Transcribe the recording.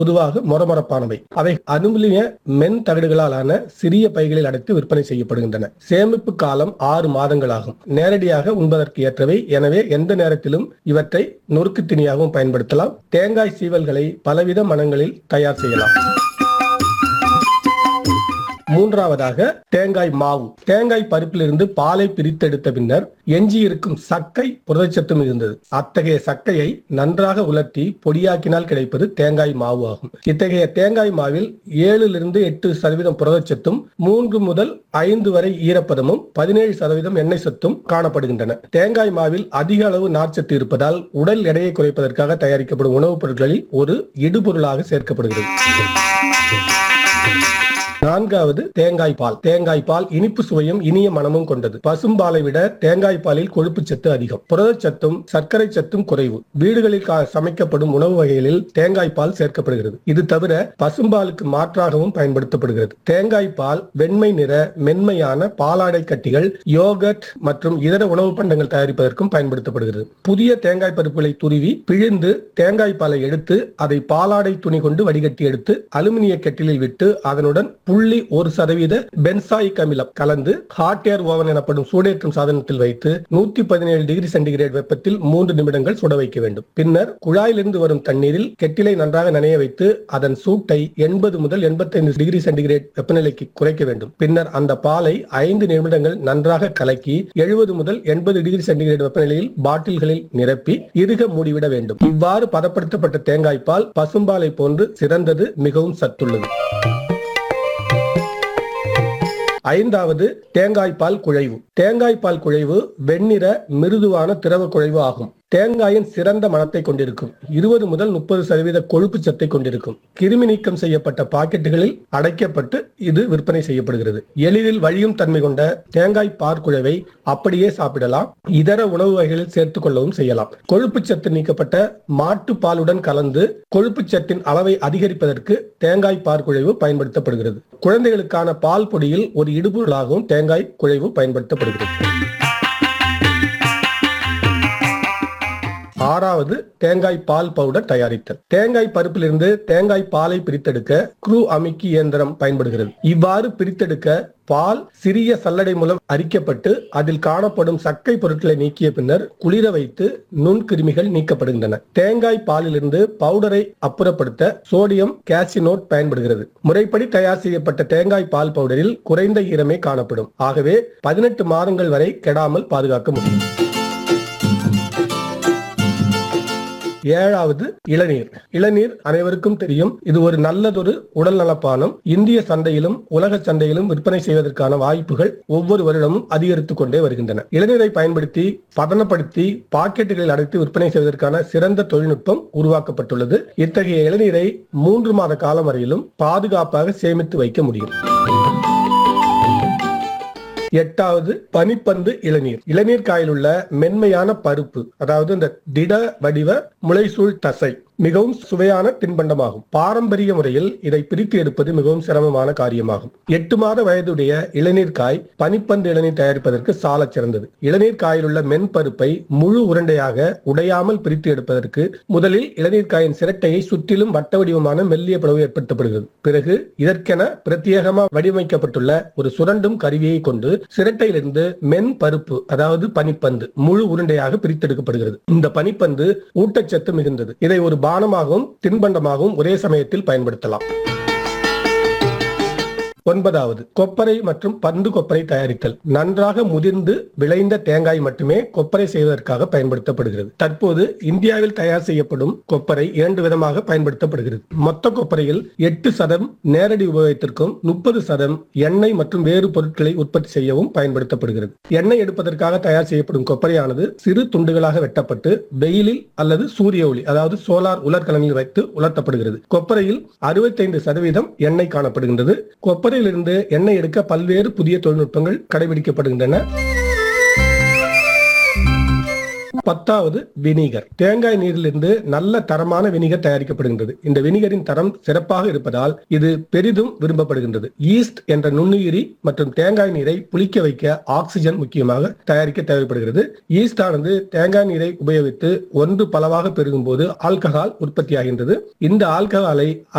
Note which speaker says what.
Speaker 1: பொதுவாக மொரமொரப்பானவை அவை அலுமினிய மென் தகடுகளாலான சிறிய பைகளில் அடைத்து விற்பனை செய்யப்படுகின்றன சேமிப்பு காலம் ஆறு மாதங்களாகும் நேரடியாக உண்பதற்கு ஏற்றவை எனவே எந்த நேரத்திலும் இவற்றை நொறுக்கு திணியாகவும் பயன்படுத்தலாம் தேங்காய் சீவல்களை பலவித மனங்களில் தயார் செய்யலாம் மூன்றாவதாக தேங்காய் மாவு தேங்காய் பருப்பிலிருந்து பாலை பிரித்தெடுத்த பின்னர் எஞ்சியிருக்கும் சக்கை புரதச்சத்து மிகுந்தது அத்தகைய சக்கையை நன்றாக உலர்த்தி பொடியாக்கினால் கிடைப்பது தேங்காய் மாவு ஆகும் இத்தகைய தேங்காய் மாவில் ஏழிலிருந்து எட்டு சதவீதம் புரதச்சத்தும் மூன்று முதல் ஐந்து வரை ஈரப்பதமும் பதினேழு சதவீதம் எண்ணெய் சத்தும் காணப்படுகின்றன தேங்காய் மாவில் அதிக அளவு நார்ச்சத்து இருப்பதால் உடல் எடையை குறைப்பதற்காக தயாரிக்கப்படும் உணவுப் பொருட்களில் ஒரு இடுபொருளாக சேர்க்கப்படுகிறது நான்காவது தேங்காய் பால் தேங்காய் பால் இனிப்பு சுவையும் இனிய மனமும் கொண்டது பசும்பாலை விட தேங்காய் பாலில் கொழுப்பு சத்து அதிகம் புரதச்சத்தும் சர்க்கரை சத்தும் குறைவு வீடுகளில் கா- சமைக்கப்படும் உணவு வகைகளில் தேங்காய் பால் சேர்க்கப்படுகிறது இது தவிர பசும்பாலுக்கு மாற்றாகவும் பயன்படுத்தப்படுகிறது தேங்காய் பால் வெண்மை நிற மென்மையான பாலாடை கட்டிகள் யோகட் மற்றும் இதர உணவு பண்டங்கள் தயாரிப்பதற்கும் பயன்படுத்தப்படுகிறது புதிய தேங்காய் பருப்புகளை துருவி பிழிந்து தேங்காய் பாலை எடுத்து அதை பாலாடை துணி கொண்டு வடிகட்டி எடுத்து அலுமினிய கெட்டிலில் விட்டு அதனுடன் புள்ளி ஒரு சதவீத பென்சாயிக் அமிலம் கலந்து ஹாட் ஏர் ஓவன் எனப்படும் சூடேற்றும் சாதனத்தில் வைத்து நூத்தி பதினேழு டிகிரி சென்டிகிரேட் வெப்பத்தில் மூன்று நிமிடங்கள் சுட வைக்க வேண்டும் பின்னர் குழாயிலிருந்து வரும் தண்ணீரில் கெட்டிலை நன்றாக நனைய வைத்து அதன் சூட்டை எண்பது முதல் 85 டிகிரி சென்டிகிரேட் வெப்பநிலைக்கு குறைக்க வேண்டும் பின்னர் அந்த பாலை ஐந்து நிமிடங்கள் நன்றாக கலக்கி எழுபது முதல் எண்பது டிகிரி சென்டிகிரேட் வெப்பநிலையில் பாட்டில்களில் நிரப்பி இறுக மூடிவிட வேண்டும் இவ்வாறு பதப்படுத்தப்பட்ட தேங்காய் பால் பசும்பாலை போன்று சிறந்தது மிகவும் சத்துள்ளது ஐந்தாவது தேங்காய் பால் குழைவு தேங்காய் பால் குழைவு வெண்ணிற மிருதுவான திரவ குழைவு ஆகும் தேங்காயின் சிறந்த மணத்தை கொண்டிருக்கும் இருபது முதல் முப்பது சதவீத கொழுப்பு சத்தை கொண்டிருக்கும் கிருமி நீக்கம் செய்யப்பட்ட பாக்கெட்டுகளில் அடைக்கப்பட்டு இது விற்பனை செய்யப்படுகிறது எளிதில் வழியும் தன்மை கொண்ட தேங்காய் பால் குழைவை அப்படியே சாப்பிடலாம் இதர உணவு வகைகளில் சேர்த்துக் கொள்ளவும் செய்யலாம் கொழுப்பு சத்து நீக்கப்பட்ட மாட்டு பாலுடன் கலந்து கொழுப்பு சத்தின் அளவை அதிகரிப்பதற்கு தேங்காய் பால் குழைவு பயன்படுத்தப்படுகிறது குழந்தைகளுக்கான பால் பொடியில் ஒரு இடுபொருளாகவும் தேங்காய் குழைவு பயன்படுத்தப்படுகிறது ஆறாவது தேங்காய் பால் பவுடர் தயாரித்தல் தேங்காய் பருப்பிலிருந்து தேங்காய் பாலை பிரித்தெடுக்க குரூ அமுக்கி இயந்திரம் பயன்படுகிறது இவ்வாறு பிரித்தெடுக்க பால் சிறிய சல்லடை மூலம் அரிக்கப்பட்டு அதில் காணப்படும் சக்கை பொருட்களை நீக்கிய பின்னர் குளிர வைத்து நுண்கிருமிகள் நீக்கப்படுகின்றன தேங்காய் பாலிலிருந்து பவுடரை அப்புறப்படுத்த சோடியம் கேசினோட் பயன்படுகிறது முறைப்படி தயார் செய்யப்பட்ட தேங்காய் பால் பவுடரில் குறைந்த ஈரமே காணப்படும் ஆகவே பதினெட்டு மாதங்கள் வரை கெடாமல் பாதுகாக்க முடியும் ஏழாவது இளநீர் இளநீர் அனைவருக்கும் தெரியும் இது ஒரு நல்லதொரு உடல் நலப்பானம் இந்திய சந்தையிலும் உலக சந்தையிலும் விற்பனை செய்வதற்கான வாய்ப்புகள் ஒவ்வொரு வருடமும் அதிகரித்துக் கொண்டே வருகின்றன இளநீரை பயன்படுத்தி பதனப்படுத்தி பாக்கெட்டுகளில் அடைத்து விற்பனை செய்வதற்கான சிறந்த தொழில்நுட்பம் உருவாக்கப்பட்டுள்ளது இத்தகைய இளநீரை மூன்று மாத காலம் வரையிலும் பாதுகாப்பாக சேமித்து வைக்க முடியும் எட்டாவது பனிப்பந்து இளநீர் இளநீர் காயில் உள்ள மென்மையான பருப்பு அதாவது இந்த திட வடிவ முளைசூழ் தசை மிகவும் சுவையான தின்பண்டமாகும் பாரம்பரிய முறையில் இதை பிரித்து எடுப்பது மிகவும் சிரமமான காரியமாகும் எட்டு மாத வயதுடைய இளநீர் காய் பனிப்பந்து இளநீர் தயாரிப்பதற்கு சாலச் சிறந்தது இளநீர் காயில் உள்ள மென்பருப்பை முழு உருண்டையாக உடையாமல் பிரித்து எடுப்பதற்கு முதலில் இளநீர் காயின் சிரட்டையை சுற்றிலும் வட்ட வடிவமான மெல்லிய பிளவு ஏற்படுத்தப்படுகிறது பிறகு இதற்கென பிரத்யேகமாக வடிவமைக்கப்பட்டுள்ள ஒரு சுரண்டும் கருவியை கொண்டு சிரட்டையிலிருந்து மென் பருப்பு அதாவது பனிப்பந்து முழு உருண்டையாக பிரித்தெடுக்கப்படுகிறது இந்த பனிப்பந்து ஊட்டச்சத்து மிகுந்தது இதை ஒரு பானமாகவும் தின்பண்டமாகவும் ஒரே சமயத்தில் பயன்படுத்தலாம் ஒன்பதாவது கொப்பரை மற்றும் பந்து கொப்பரை தயாரித்தல் நன்றாக முதிர்ந்து விளைந்த தேங்காய் மட்டுமே கொப்பரை செய்வதற்காக பயன்படுத்தப்படுகிறது தற்போது இந்தியாவில் தயார் செய்யப்படும் கொப்பரை இரண்டு விதமாக பயன்படுத்தப்படுகிறது மொத்த கொப்பரையில் எட்டு சதம் நேரடி உபயோகத்திற்கும் முப்பது சதம் எண்ணெய் மற்றும் வேறு பொருட்களை உற்பத்தி செய்யவும் பயன்படுத்தப்படுகிறது எண்ணெய் எடுப்பதற்காக தயார் செய்யப்படும் கொப்பரையானது சிறு துண்டுகளாக வெட்டப்பட்டு வெயிலில் அல்லது சூரிய ஒளி அதாவது சோலார் உலர்கலனில் வைத்து உலர்த்தப்படுகிறது கொப்பரையில் அறுபத்தைந்து சதவீதம் எண்ணெய் காணப்படுகின்றது கொப்பரையிலிருந்து எண்ணெய் எடுக்க பல்வேறு புதிய தொழில்நுட்பங்கள் கடைபிடிக்கப்படுகின்றன பத்தாவது வினிகர் தேங்காய் நீரிலிருந்து நல்ல தரமான வினிகர் தயாரிக்கப்படுகின்றது இந்த வினிகரின் தரம் சிறப்பாக இருப்பதால் இது பெரிதும் விரும்பப்படுகின்றது ஈஸ்ட் என்ற நுண்ணுயிரி மற்றும் தேங்காய் நீரை புளிக்க வைக்க ஆக்சிஜன் முக்கியமாக தயாரிக்க தேவைப்படுகிறது ஈஸ்ட் ஆனது தேங்காய் நீரை உபயோகித்து ஒன்று பலவாக பெருகும் போது ஆல்கஹால் உற்பத்தியாகின்றது இந்த ஆல்கஹாலை